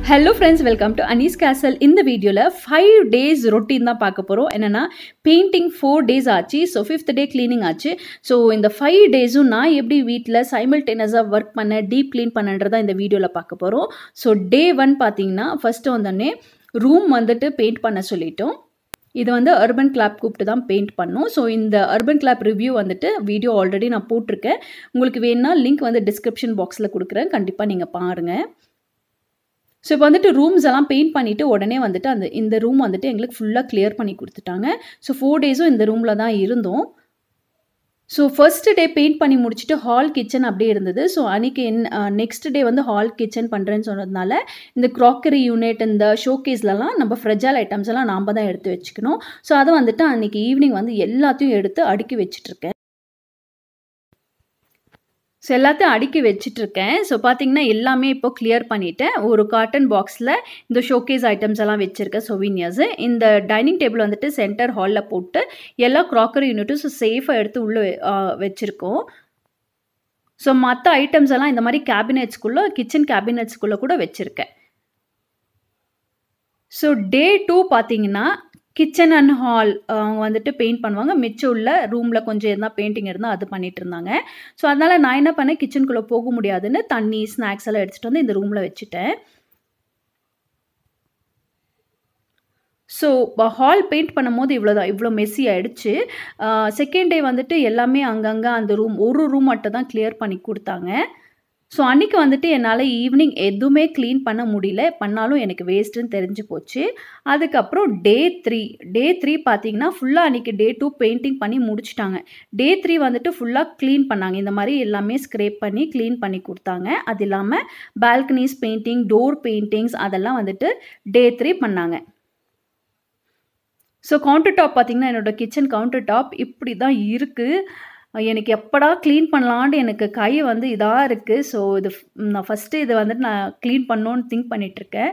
hello friends welcome to அனீஸ் கேசல் இந்த வீடியோவில் ஃபைவ் டேஸ் ரொட்டீன் தான் பார்க்க போகிறோம் என்னென்னா பெயிண்டிங் ஃபோர் டேஸ் ஆச்சு ஸோ ஃபிஃப்த் டே க்ளீனிங் ஆச்சு ஸோ இந்த ஃபைவ் டேஸும் நான் எப்படி வீட்டில் சைமல்டேனியஸாக ஒர்க் பண்ண டீப் க்ளீன் பண்ணன்றதை இந்த வீடியோவில் பார்க்க போகிறோம் ஸோ டே ஒன் பார்த்தீங்கன்னா ஃபஸ்ட்டு வந்தோடனே ரூம் வந்துட்டு பெயிண்ட் பண்ண சொல்லிட்டோம் இது வந்து அர்பன் கிளாப் கூப்பிட்டு தான் பெயிண்ட் பண்ணோம் ஸோ இந்த அர்பன் கிளாப் ரிவ்யூ வந்துட்டு வீடியோ ஆல்ரெடி நான் போட்டிருக்கேன் உங்களுக்கு வேணும்னா லிங்க் வந்து டிஸ்கிரிப்ஷன் பாக்ஸில் கொடுக்குறேன் கண்டிப்பாக நீங்கள் பாருங்கள் ஸோ இப்போ வந்துட்டு ரூம்ஸ் எல்லாம் பெயிண்ட் பண்ணிவிட்டு உடனே வந்துட்டு அந்த இந்த ரூம் வந்துட்டு எங்களுக்கு ஃபுல்லாக கிளியர் பண்ணி கொடுத்துட்டாங்க ஸோ ஃபோர் டேஸும் இந்த ரூமில் தான் இருந்தோம் ஸோ ஃபர்ஸ்ட் டே பெயிண்ட் பண்ணி முடிச்சுட்டு ஹால் கிச்சன் அப்படியே இருந்தது ஸோ அன்றைக்கி என் நெக்ஸ்ட் டே வந்து ஹால் கிச்சன் பண்ணுறேன்னு சொன்னதுனால இந்த க்ராக்கரி யூனிட் இந்த ஷோகேஸ்லலாம் நம்ம ஃப்ரெஜால் ஐட்டம்ஸ் எல்லாம் நாம் தான் எடுத்து வச்சுக்கணும் ஸோ அதை வந்துட்டு அன்றைக்கி ஈவினிங் வந்து எல்லாத்தையும் எடுத்து அடுக்கி வச்சிட்ருக்கேன் ஸோ எல்லாத்தையும் அடுக்கி வச்சிட்ருக்கேன் ஸோ பார்த்தீங்கன்னா எல்லாமே இப்போ கிளியர் பண்ணிவிட்டேன் ஒரு காட்டன் பாக்ஸில் இந்த ஷோகேஸ் ஐட்டம்ஸ் எல்லாம் வச்சுருக்கேன் சொவீனியர்ஸு இந்த டைனிங் டேபிள் வந்துட்டு சென்டர் ஹாலில் போட்டு எல்லா க்ராக்கரி யூனிட்டும் ஸோ சேஃபாக எடுத்து உள்ளே வச்சுருக்கோம் ஸோ மற்ற ஐட்டம்ஸ் எல்லாம் இந்த மாதிரி கேபினெட்ஸ்குள்ளே கிச்சன் கேபினெட்ஸ்குள்ளே கூட வச்சுருக்கேன் ஸோ டே டூ பார்த்தீங்கன்னா கிச்சன் அண்ட் ஹால் அவங்க வந்துட்டு பெயிண்ட் பண்ணுவாங்க மிச்சம் உள்ள ரூமில் கொஞ்சம் எதனா பெயிண்டிங் இருந்தால் அது பண்ணிட்டு இருந்தாங்க ஸோ அதனால் நான் என்ன பண்ணேன் கிச்சனுக்குள்ளே போக முடியாதுன்னு தண்ணி ஸ்நாக்ஸ் எல்லாம் எடுத்துகிட்டு வந்து இந்த ரூமில் வச்சுட்டேன் ஸோ ஹால் பெயிண்ட் பண்ணும்போது இவ்வளோ தான் இவ்வளோ மெஸ்ஸி ஆகிடுச்சு செகண்ட் டே வந்துட்டு எல்லாமே அங்கங்கே அந்த ரூம் ஒரு ரூம் மட்டும் தான் கிளியர் பண்ணி கொடுத்தாங்க ஸோ அன்றைக்கி வந்துட்டு என்னால் ஈவினிங் எதுவுமே க்ளீன் பண்ண முடியல பண்ணாலும் எனக்கு வேஸ்ட்டுன்னு தெரிஞ்சு போச்சு அதுக்கப்புறம் டே த்ரீ டே த்ரீ பார்த்தீங்கன்னா ஃபுல்லாக அன்றைக்கி டே டூ பெயிண்டிங் பண்ணி முடிச்சிட்டாங்க டே த்ரீ வந்துட்டு ஃபுல்லாக க்ளீன் பண்ணாங்க இந்த மாதிரி எல்லாமே ஸ்க்ரேப் பண்ணி க்ளீன் பண்ணி கொடுத்தாங்க அது இல்லாமல் பால்கனிஸ் பெயிண்டிங் டோர் பெயிண்டிங்ஸ் அதெல்லாம் வந்துட்டு டே த்ரீ பண்ணாங்க ஸோ கவுண்டர் டாப் பார்த்திங்கன்னா என்னோடய கிச்சன் கவுண்டர் டாப் இப்படி தான் இருக்குது எனக்கு எப்படா க்ளீன் பண்ணலான்ட்டு எனக்கு கை வந்து இதாக இருக்குது ஸோ இது நான் ஃபஸ்ட்டு இதை வந்துட்டு நான் க்ளீன் பண்ணோன்னு திங்க் பண்ணிகிட்ருக்கேன்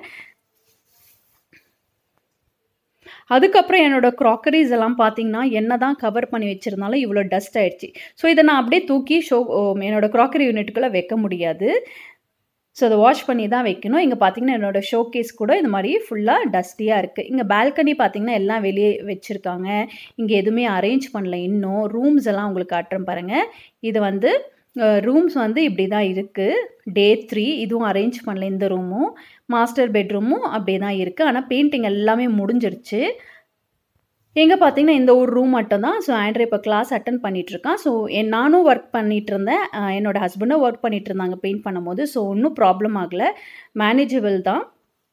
அதுக்கப்புறம் என்னோடய க்ராக்கரிஸ் எல்லாம் பார்த்தீங்கன்னா என்ன தான் கவர் பண்ணி வச்சுருந்தாலும் இவ்வளோ டஸ்ட் ஆகிடுச்சு ஸோ இதை நான் அப்படியே தூக்கி ஷோ என்னோடய க்ராக்கரி யூனிட்டுக்குள்ளே வைக்க முடியாது ஸோ அதை வாஷ் பண்ணி தான் வைக்கணும் இங்கே பார்த்தீங்கன்னா என்னோடய ஷோ கேஸ் கூட இந்த மாதிரி ஃபுல்லாக டஸ்டியாக இருக்குது இங்கே பால்கனி பார்த்திங்கன்னா எல்லாம் வெளியே வச்சுருக்காங்க இங்கே எதுவுமே அரேஞ்ச் பண்ணல இன்னும் ரூம்ஸ் எல்லாம் உங்களுக்கு காட்டுறேன் பாருங்கள் இது வந்து ரூம்ஸ் வந்து இப்படி தான் இருக்குது டே த்ரீ இதுவும் அரேஞ்ச் பண்ணல இந்த ரூமும் மாஸ்டர் பெட்ரூமும் அப்படியே தான் இருக்குது ஆனால் பெயிண்டிங் எல்லாமே முடிஞ்சிருச்சு எங்கே பார்த்தீங்கன்னா இந்த ஒரு ரூம் மட்டும் தான் ஸோ ஆண்ட்ரே இப்போ கிளாஸ் அட்டன் பண்ணிகிட்ருக்கான் ஸோ என் நானும் ஒர்க் பண்ணிகிட்டு இருந்தேன் என்னோடய ஹஸ்பண்டும் ஒர்க் பண்ணிகிட்டு இருந்தாங்க பெயிண்ட் பண்ணும்போது ஸோ ஒன்றும் ப்ராப்ளம் ஆகலை மேனேஜபிள் தான்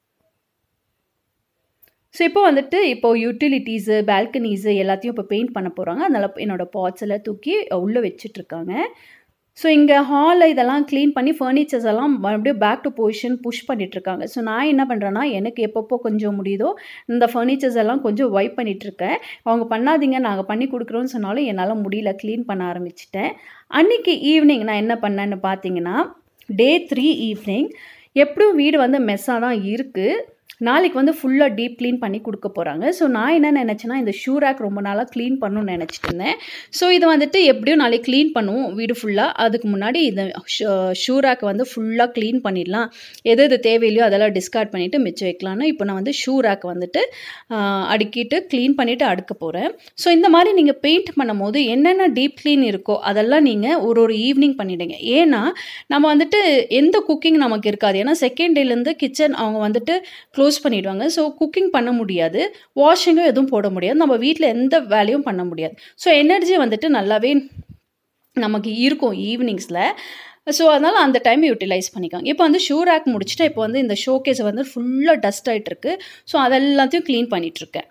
ஸோ இப்போ வந்துட்டு இப்போது யூட்டிலிட்டிஸு பால்கனிஸு எல்லாத்தையும் இப்போ பெயிண்ட் பண்ண போகிறாங்க அதனால் என்னோடய பாட்ஸ் எல்லாம் தூக்கி உள்ளே வச்சிட்ருக்காங்க ஸோ இங்கே ஹாலில் இதெல்லாம் க்ளீன் பண்ணி ஃபர்னிச்சர்ஸ் எல்லாம் மறுபடியும் பேக் டு பொசிஷன் புஷ் பண்ணிகிட்ருக்காங்க ஸோ நான் என்ன பண்ணுறேன்னா எனக்கு எப்பப்போ கொஞ்சம் முடியுதோ இந்த ஃபர்னிச்சர்ஸ் எல்லாம் கொஞ்சம் வைப் பண்ணிகிட்ருக்கேன் அவங்க பண்ணாதீங்க நாங்கள் பண்ணி கொடுக்குறோன்னு சொன்னாலும் என்னால் முடியல க்ளீன் பண்ண ஆரம்பிச்சிட்டேன் அன்றைக்கி ஈவினிங் நான் என்ன பண்ணேன்னு பார்த்தீங்கன்னா டே த்ரீ ஈவினிங் எப்படியும் வீடு வந்து மெஸ்ஸாக தான் இருக்குது நாளைக்கு வந்து ஃபுல்லாக டீப் க்ளீன் பண்ணி கொடுக்க போகிறாங்க ஸோ நான் என்ன நினச்சேன்னா இந்த ஷூ ரேக் ரொம்ப நாளாக க்ளீன் பண்ணணும்னு நினச்சிட்டு இருந்தேன் ஸோ இது வந்துட்டு எப்படியும் நாளைக்கு க்ளீன் பண்ணுவோம் வீடு ஃபுல்லாக அதுக்கு முன்னாடி இந்த ஷூ ரேக் வந்து ஃபுல்லாக க்ளீன் பண்ணிடலாம் எது எது தேவையில்லையோ அதெல்லாம் டிஸ்கார்ட் பண்ணிவிட்டு மிச்சம் வைக்கலான்னு இப்போ நான் வந்து ஷூ ரேக் வந்துட்டு அடுக்கிட்டு க்ளீன் பண்ணிவிட்டு அடுக்க போகிறேன் ஸோ இந்த மாதிரி நீங்கள் பெயிண்ட் பண்ணும் போது என்னென்ன டீப் க்ளீன் இருக்கோ அதெல்லாம் நீங்கள் ஒரு ஒரு ஈவினிங் பண்ணிவிடுங்க ஏன்னா நம்ம வந்துட்டு எந்த குக்கிங் நமக்கு இருக்காது ஏன்னா செகண்ட் டேலேருந்து கிச்சன் அவங்க வந்துட்டு க்ளோஸ் க்ளோஸ் பண்ணிவிடுவாங்க ஸோ குக்கிங் பண்ண முடியாது வாஷிங்கும் எதுவும் போட முடியாது நம்ம வீட்டில் எந்த வேலையும் பண்ண முடியாது ஸோ எனர்ஜி வந்துட்டு நல்லாவே நமக்கு இருக்கும் ஈவினிங்ஸில் ஸோ அதனால் அந்த டைம் யூட்டிலைஸ் பண்ணிக்காங்க இப்போ வந்து ஷூ ரேக் முடிச்சுட்டு இப்போ வந்து இந்த ஷோகேஸ் வந்து ஃபுல்லாக டஸ்ட் ஆகிட்டு இருக்கு ஸோ அதெல்லாத்தையும் க்ளீன் பண்ணிகிட்ருக்கேன்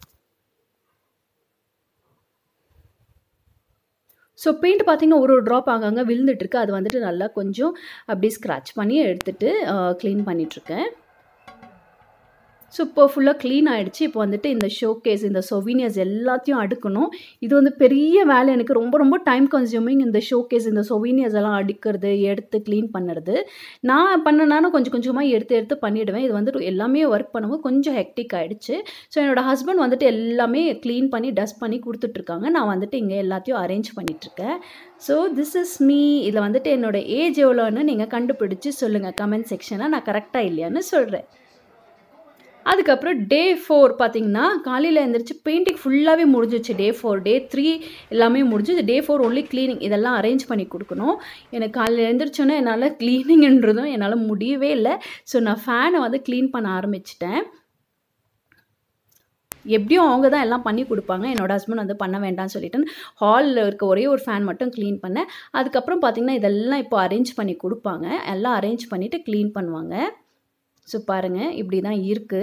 ஸோ பெயிண்ட் பார்த்திங்கன்னா ஒரு ஒரு ட்ராப் ஆகாங்க விழுந்துட்டுருக்கு அது வந்துட்டு நல்லா கொஞ்சம் அப்படியே ஸ்க்ராச் பண்ணி எடுத்துகிட்டு க்ளீன் பண்ணிகிட்ருக்கேன் ஸோ இப்போ ஃபுல்லாக க்ளீன் ஆகிடுச்சு இப்போ வந்துட்டு இந்த ஷோகேஸ் இந்த சொவீனியர்ஸ் எல்லாத்தையும் அடுக்கணும் இது வந்து பெரிய வேலை எனக்கு ரொம்ப ரொம்ப டைம் கன்சியூமிங் இந்த ஷோகேஸ் இந்த சொவீனியர்ஸ் எல்லாம் அடுக்கிறது எடுத்து க்ளீன் பண்ணுறது நான் பண்ணனாலும் கொஞ்சம் கொஞ்சமாக எடுத்து எடுத்து பண்ணிவிடுவேன் இது வந்துட்டு எல்லாமே ஒர்க் பண்ணும்போது கொஞ்சம் ஹெக்டிக் ஆகிடுச்சு ஸோ என்னோடய ஹஸ்பண்ட் வந்துட்டு எல்லாமே க்ளீன் பண்ணி டஸ்ட் பண்ணி கொடுத்துட்ருக்காங்க நான் வந்துட்டு இங்கே எல்லாத்தையும் அரேஞ்ச் பண்ணிகிட்ருக்கேன் ஸோ திஸ் இஸ் மீ இதில் வந்துட்டு என்னோடய ஏஜ் எவ்வளோன்னு நீங்கள் கண்டுபிடிச்சி சொல்லுங்கள் கமெண்ட் செக்ஷனில் நான் கரெக்டாக இல்லையான்னு சொல்கிறேன் அதுக்கப்புறம் டே ஃபோர் பார்த்தீங்கன்னா காலையில் எழுந்திரிச்சு பெயிண்டிங் ஃபுல்லாகவே முடிஞ்சிச்சு டே ஃபோர் டே த்ரீ எல்லாமே முடிஞ்சு டே ஃபோர் ஒன்லி க்ளீனிங் இதெல்லாம் அரேஞ்ச் பண்ணி கொடுக்கணும் எனக்கு காலையில் எழுந்திரிச்சோன்னே என்னால் க்ளீனிங்ன்றதும் என்னால் முடியவே இல்லை ஸோ நான் ஃபேனை வந்து க்ளீன் பண்ண ஆரம்பிச்சிட்டேன் எப்படியும் அவங்க தான் எல்லாம் பண்ணி கொடுப்பாங்க என்னோட ஹஸ்பண்ட் வந்து பண்ண வேண்டாம்னு சொல்லிட்டு ஹாலில் இருக்க ஒரே ஒரு ஃபேன் மட்டும் க்ளீன் பண்ணேன் அதுக்கப்புறம் பார்த்திங்கன்னா இதெல்லாம் இப்போ அரேஞ்ச் பண்ணி கொடுப்பாங்க எல்லாம் அரேஞ்ச் பண்ணிவிட்டு க்ளீன் பண்ணுவாங்க ஸோ பாருங்கள் இப்படி தான் இருக்குது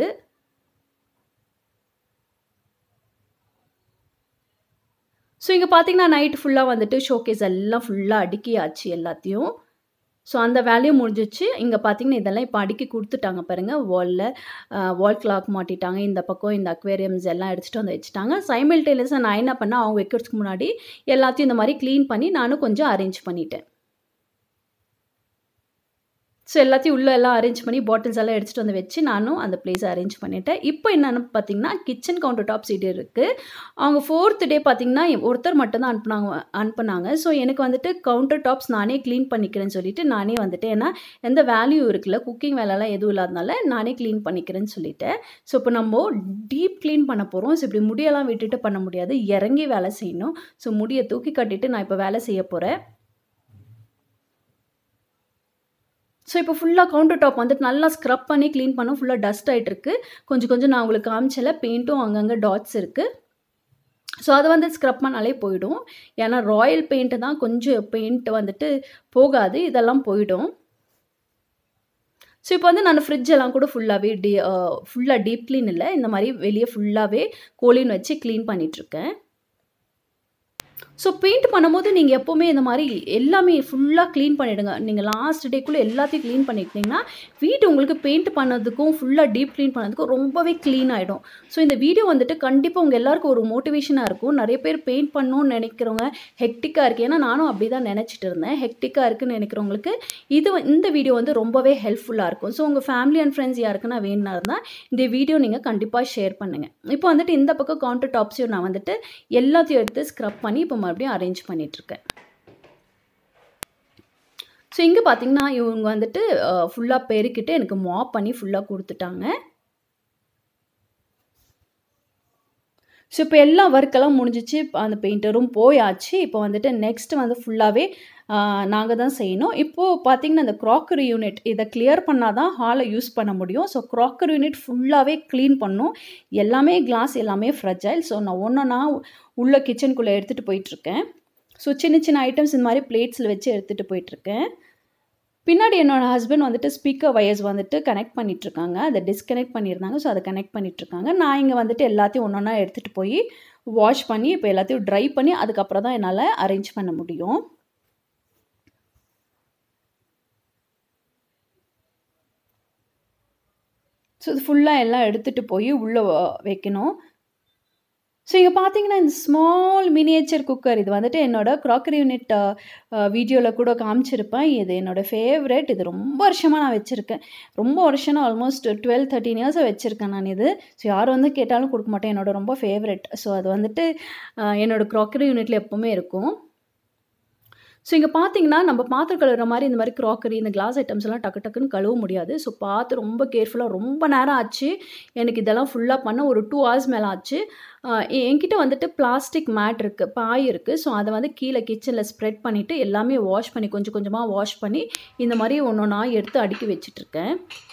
ஸோ இங்கே பார்த்தீங்கன்னா நைட் ஃபுல்லாக வந்துட்டு ஷோகேஸ் எல்லாம் ஃபுல்லாக அடுக்கியாச்சு எல்லாத்தையும் ஸோ அந்த வேலையும் முடிஞ்சிச்சு இங்கே பார்த்தீங்கன்னா இதெல்லாம் இப்போ அடுக்கி கொடுத்துட்டாங்க பாருங்கள் வாலில் வால் கிளாக் மாட்டிட்டாங்க இந்த பக்கம் இந்த அக்வேரியம்ஸ் எல்லாம் எடுத்துகிட்டு வந்து வச்சுட்டாங்க சைமில்டேனியஸாக நான் என்ன பண்ணேன் அவங்க வைக்கிறதுக்கு முன்னாடி எல்லாத்தையும் இந்த மாதிரி க்ளீன் பண்ணி நானும் கொஞ்சம் அரேஞ்ச் பண்ணிட்டேன் ஸோ எல்லாத்தையும் உள்ளே எல்லாம் அரேஞ்ச் பண்ணி பாட்டில்ஸ் எல்லாம் எடுத்துகிட்டு வந்து வச்சு நானும் அந்த பிளேஸை அரேஞ்ச் பண்ணிட்டேன் இப்போ என்னென்னு பார்த்தீங்கன்னா கிச்சன் கவுண்டர் டாப் சீட் இருக்குது அவங்க ஃபோர்த் டே பார்த்தீங்கன்னா ஒருத்தர் மட்டும்தான் அனுப்புனாங்க அனுப்புனாங்க ஸோ எனக்கு வந்துட்டு கவுண்டர் டாப்ஸ் நானே க்ளீன் பண்ணிக்கிறேன்னு சொல்லிட்டு நானே வந்துட்டு ஏன்னா எந்த வேல்யூ இருக்குல்ல குக்கிங் வேலைலாம் எதுவும் இல்லாதனால நானே க்ளீன் பண்ணிக்கிறேன்னு சொல்லிட்டேன் ஸோ இப்போ நம்ம டீப் க்ளீன் பண்ண போகிறோம் ஸோ இப்படி முடியெல்லாம் விட்டுட்டு பண்ண முடியாது இறங்கி வேலை செய்யணும் ஸோ முடியை தூக்கி கட்டிட்டு நான் இப்போ வேலை செய்ய போகிறேன் ஸோ இப்போ ஃபுல்லாக கவுண்டர் டாப் வந்துட்டு நல்லா ஸ்க்ரப் பண்ணி க்ளீன் பண்ணோம் ஃபுல்லாக டஸ்ட் ஆகிட்டு இருக்கு கொஞ்சம் கொஞ்சம் நான் உங்களுக்கு காமிச்சல பெயிண்ட்டும் அங்கங்கே டாட்ஸ் இருக்குது ஸோ அது வந்து ஸ்க்ரப் பண்ணாலே போயிடும் ஏன்னா ராயல் பெயிண்ட்டு தான் கொஞ்சம் பெயிண்ட் வந்துட்டு போகாது இதெல்லாம் போயிடும் ஸோ இப்போ வந்து நான் ஃப்ரிட்ஜ் எல்லாம் கூட ஃபுல்லாகவே டி ஃபுல்லாக டீப் க்ளீன் இல்லை இந்த மாதிரி வெளியே ஃபுல்லாகவே கோலின் வச்சு க்ளீன் பண்ணிகிட்ருக்கேன் ஸோ பெயிண்ட் பண்ணும்போது நீங்கள் எப்போவுமே இந்த மாதிரி எல்லாமே ஃபுல்லாக க்ளீன் பண்ணிவிடுங்க நீங்கள் லாஸ்ட் டேக்குள்ளே எல்லாத்தையும் க்ளீன் பண்ணிக்கிட்டிங்கன்னா வீடு உங்களுக்கு பெயிண்ட் பண்ணதுக்கும் ஃபுல்லாக டீப் க்ளீன் பண்ணதுக்கும் ரொம்பவே க்ளீன் ஆகிடும் ஸோ இந்த வீடியோ வந்துட்டு கண்டிப்பாக உங்கள் எல்லாருக்கும் ஒரு மோட்டிவேஷனாக இருக்கும் நிறைய பேர் பெயிண்ட் பண்ணணும்னு நினைக்கிறவங்க ஹெக்டிக்காக இருக்குது ஏன்னா நானும் அப்படி தான் நினச்சிட்டு இருந்தேன் ஹெக்டிக்காக இருக்குன்னு நினைக்கிறவங்களுக்கு இது இந்த வீடியோ வந்து ரொம்பவே ஹெல்ப்ஃபுல்லாக இருக்கும் ஸோ உங்கள் ஃபேமிலி அண்ட் ஃப்ரெண்ட்ஸ் யாருக்குன்னா வேணுனா இருந்தால் இந்த வீடியோ நீங்கள் கண்டிப்பாக ஷேர் பண்ணுங்கள் இப்போ வந்துட்டு இந்த பக்கம் கவுண்டர் டாப்ஸையும் நான் வந்துட்டு எல்லாத்தையும் எடுத்து ஸ்க்ரப் பண்ணி இப்போ மறுபடியும் அரேஞ்ச் பண்ணிகிட்ருக்கேன் ஸோ இங்கே பார்த்தீங்கன்னா இவங்க வந்துட்டு ஃபுல்லாக பெருக்கிட்டு எனக்கு மாப் பண்ணி ஃபுல்லாக கொடுத்துட்டாங்க ஸோ இப்போ எல்லா ஒர்க்கெல்லாம் முடிஞ்சிச்சு அந்த பெயிண்டரும் போயாச்சு இப்போ வந்துட்டு நெக்ஸ்ட் வந்து ஃபுல்லாகவே நாங்கள் தான் செய்யணும் இப்போது பார்த்தீங்கன்னா இந்த க்ராக்கரி யூனிட் இதை கிளியர் பண்ணால் தான் ஹாலை யூஸ் பண்ண முடியும் ஸோ க்ராக்கரி யூனிட் ஃபுல்லாகவே க்ளீன் பண்ணும் எல்லாமே கிளாஸ் எல்லாமே ஃப்ரெஜைல் ஸோ நான் ஒன்றா உள்ள கிச்சனுக்குள்ளே எடுத்துகிட்டு போயிட்டுருக்கேன் ஸோ சின்ன சின்ன ஐட்டம்ஸ் இந்த மாதிரி பிளேட்ஸில் வச்சு எடுத்துகிட்டு போயிட்டுருக்கேன் பின்னாடி என்னோடய ஹஸ்பண்ட் வந்துட்டு ஸ்பீக்கர் வயர்ஸ் வந்துட்டு கனெக்ட் பண்ணிகிட்ருக்காங்க அதை டிஸ்கனெக்ட் பண்ணியிருந்தாங்க ஸோ அதை கனெக்ட் பண்ணிகிட்ருக்காங்க நான் இங்கே வந்துட்டு எல்லாத்தையும் ஒன்று ஒன்றா எடுத்துகிட்டு போய் வாஷ் பண்ணி இப்போ எல்லாத்தையும் ட்ரை பண்ணி அதுக்கப்புறம் தான் என்னால் அரேஞ்ச் பண்ண முடியும் ஸோ இது ஃபுல்லாக எல்லாம் எடுத்துகிட்டு போய் உள்ளே வைக்கணும் ஸோ இங்கே பார்த்தீங்கன்னா இந்த ஸ்மால் மினியேச்சர் குக்கர் இது வந்துட்டு என்னோடய க்ராக்கரி யூனிட் வீடியோவில் கூட காமிச்சிருப்பேன் இது என்னோடய ஃபேவரெட் இது ரொம்ப வருஷமாக நான் வச்சுருக்கேன் ரொம்ப வருஷம்னா ஆல்மோஸ்ட் டுவெல் தேர்ட்டின் இயர்ஸாக வச்சுருக்கேன் நான் இது ஸோ யார் வந்து கேட்டாலும் கொடுக்க மாட்டேன் என்னோட ரொம்ப ஃபேவரெட் ஸோ அது வந்துட்டு என்னோடய க்ராக்கரி யூனிட்டில் எப்போவுமே இருக்கும் ஸோ இங்கே பார்த்தீங்கன்னா நம்ம பாத்திரம் கழுவுற மாதிரி இந்த மாதிரி க்ராக்கரி இந்த கிளாஸ் ஐட்டம்ஸ் எல்லாம் டக்கு டக்குன்னு கழுவ முடியாது ஸோ பார்த்து ரொம்ப கேர்ஃபுல்லாக ரொம்ப நேரம் ஆச்சு எனக்கு இதெல்லாம் ஃபுல்லாக பண்ண ஒரு டூ ஹவர்ஸ் மேலே ஆச்சு என்கிட்ட வந்துட்டு பிளாஸ்டிக் மேட் இருக்குது பாய் இருக்குது ஸோ அதை வந்து கீழே கிச்சனில் ஸ்ப்ரெட் பண்ணிவிட்டு எல்லாமே வாஷ் பண்ணி கொஞ்சம் கொஞ்சமாக வாஷ் பண்ணி இந்த மாதிரி ஒன்று ஒன்றா எடுத்து அடுக்கி வச்சிட்ருக்கேன்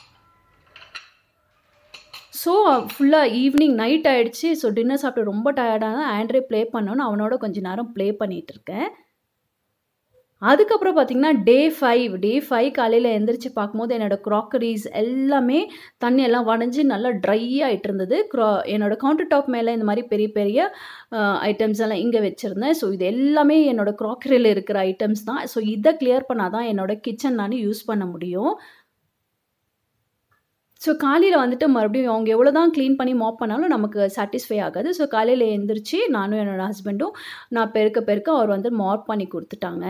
ஸோ ஃபுல்லாக ஈவினிங் நைட் ஆகிடுச்சு ஸோ டின்னர் சாப்பிட்டு ரொம்ப டயர்டாக ஆண்ட்ரே ப்ளே பண்ணோன்னு அவனோட கொஞ்சம் நேரம் ப்ளே பண்ணிகிட்டு இருக்கேன் அதுக்கப்புறம் பார்த்திங்கன்னா டே ஃபைவ் டே ஃபைவ் காலையில் எந்திரிச்சு பார்க்கும்போது என்னோடய க்ராக்கரிஸ் எல்லாமே தண்ணி எல்லாம் வடைஞ்சி நல்லா ட்ரை ஆகிட்டு இருந்தது க்ரா என்னோடய கவுண்டர் டாப் மேலே இந்த மாதிரி பெரிய பெரிய ஐட்டம்ஸ் எல்லாம் இங்கே வச்சுருந்தேன் ஸோ இது எல்லாமே என்னோடய க்ராக்கரியில் இருக்கிற ஐட்டம்ஸ் தான் ஸோ இதை கிளியர் பண்ணால் தான் என்னோடய கிச்சன் நான் யூஸ் பண்ண முடியும் ஸோ காலையில் வந்துட்டு மறுபடியும் அவங்க எவ்வளோ தான் க்ளீன் பண்ணி மாப் பண்ணாலும் நமக்கு சாட்டிஸ்ஃபை ஆகாது ஸோ காலையில் எழுந்திரிச்சு நானும் என்னோடய ஹஸ்பண்டும் நான் பெருக்க பெருக்க அவர் வந்து மாப் பண்ணி கொடுத்துட்டாங்க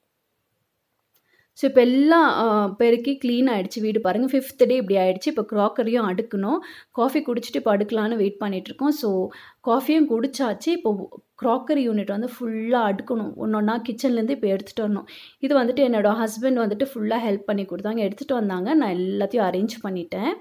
ஸோ இப்போ எல்லாம் பெருக்கி க்ளீன் ஆகிடுச்சு வீடு பாருங்கள் ஃபிஃப்த் டே இப்படி ஆகிடுச்சு இப்போ க்ராக்கரியும் அடுக்கணும் காஃபி குடிச்சிட்டு இப்போ அடுக்கலான்னு வெயிட் பண்ணிகிட்ருக்கோம் ஸோ காஃபியும் குடிச்சாச்சு இப்போ க்ராக்கரி யூனிட் வந்து ஃபுல்லாக அடுக்கணும் ஒன்று ஒன்றா கிச்சன்லேருந்து இப்போ எடுத்துகிட்டு வரணும் இது வந்துட்டு என்னோடய ஹஸ்பண்ட் வந்துட்டு ஃபுல்லாக ஹெல்ப் பண்ணி கொடுத்தாங்க எடுத்துகிட்டு வந்தாங்க நான் எல்லாத்தையும் அரேஞ்ச் பண்ணிட்டேன்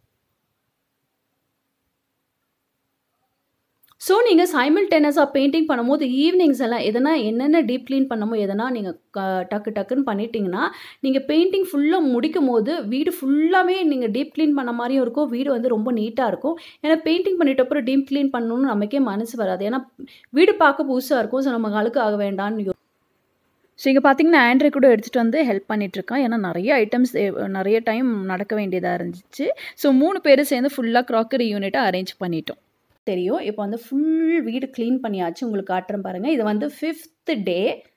ஸோ நீங்கள் சைமில்டேனஸாக பெயிண்டிங் பண்ணும்போது ஈவினிங்ஸ் எல்லாம் எதனா என்னென்ன டீப் க்ளீன் பண்ணமோ எதனா நீங்கள் டக்கு டக்குன்னு பண்ணிட்டீங்கன்னா நீங்கள் பெயிண்டிங் ஃபுல்லாக முடிக்கும் போது வீடு ஃபுல்லாகவே நீங்கள் டீப் க்ளீன் பண்ண மாதிரியும் இருக்கும் வீடு வந்து ரொம்ப நீட்டாக இருக்கும் ஏன்னா பெயிண்டிங் பண்ணிட்ட அப்புறம் டீப் க்ளீன் பண்ணணும்னு நமக்கே மனசு வராது ஏன்னா வீடு பார்க்க புதுசாக இருக்கும் ஸோ நம்ம அழுக்கு ஆக வேண்டாம்னு ஸோ இங்கே பார்த்தீங்கன்னா ஆண்ட்ரி கூட எடுத்துகிட்டு வந்து ஹெல்ப் பண்ணிகிட்ருக்கான் ஏன்னா நிறைய ஐட்டம்ஸ் நிறைய டைம் நடக்க வேண்டியதாக இருந்துச்சு ஸோ மூணு பேர் சேர்ந்து ஃபுல்லாக க்ராக்கரி யூனிட்டை அரேஞ்ச் பண்ணிட்டோம் தெரியும் இப்போ வந்து ஃபுல் வீடு க்ளீன் பண்ணியாச்சு உங்களுக்கு காட்டுறேன் பாருங்கள் இது வந்து ஃபிஃப்த்து டே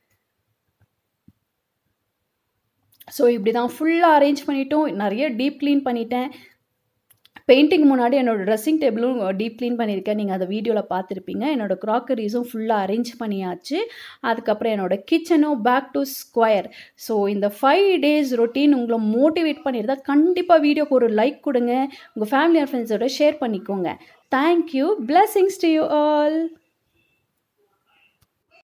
ஸோ இப்படி தான் ஃபுல்லாக அரேஞ்ச் பண்ணிட்டோம் நிறைய டீப் க்ளீன் பண்ணிட்டேன் பெயிண்டிங் முன்னாடி என்னோடய ட்ரெஸ்ஸிங் டேபிளும் டீப் க்ளீன் பண்ணியிருக்கேன் நீங்கள் அந்த வீடியோவில் பார்த்துருப்பீங்க என்னோடய க்ராக்கரிஸும் ஃபுல்லாக அரேஞ்ச் பண்ணியாச்சு அதுக்கப்புறம் என்னோடய கிச்சனும் பேக் டு ஸ்கொயர் ஸோ இந்த ஃபைவ் டேஸ் ரொட்டீன் உங்களை மோட்டிவேட் பண்ணியிருந்தா கண்டிப்பாக வீடியோக்கு ஒரு லைக் கொடுங்க உங்கள் ஃபேமிலி அண்ட் ஃப்ரெண்ட்ஸோட ஷேர் பண்ணிக்கோங்க thank you blessings to you all